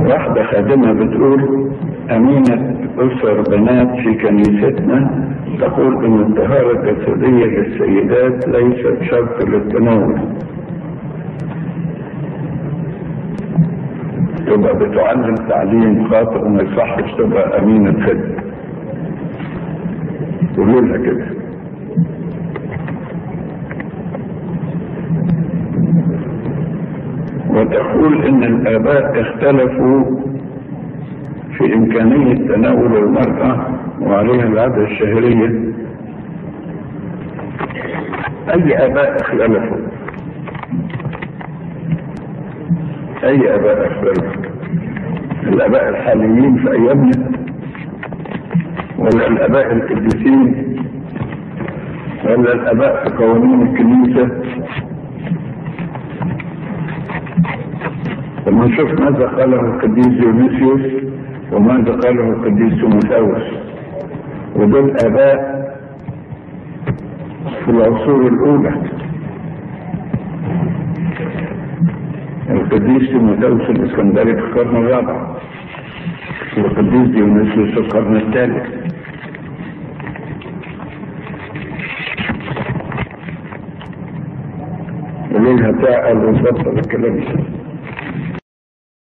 واحدة خادمة بتقول أمينة أسر بنات في كنيستنا تقول إن الطهارة الجسدية للسيدات ليست شرط للتناول تبقى بتعلم تعليم خاطئ وما يصحش تبقى أمينة خدمة قولوا لها كده وتقول ان الاباء اختلفوا في امكانية تناول المرأة وعليها العادة الشهرية اي اباء اختلفوا اي اباء اختلفوا الاباء الحاليين في ايامنا ولا الاباء القديسين ولا الاباء في قوانين الكنيسه لما نشوف ماذا قاله القديس ديونيسيوس وماذا قاله القديس تيموثاوس ودول اباء في العصور الاولى القديس تيموثاوس الاسكندري في القرن الرابع والقديس ديونيسيوس في القرن الثالث وليلها تعال وظبط الكلام ده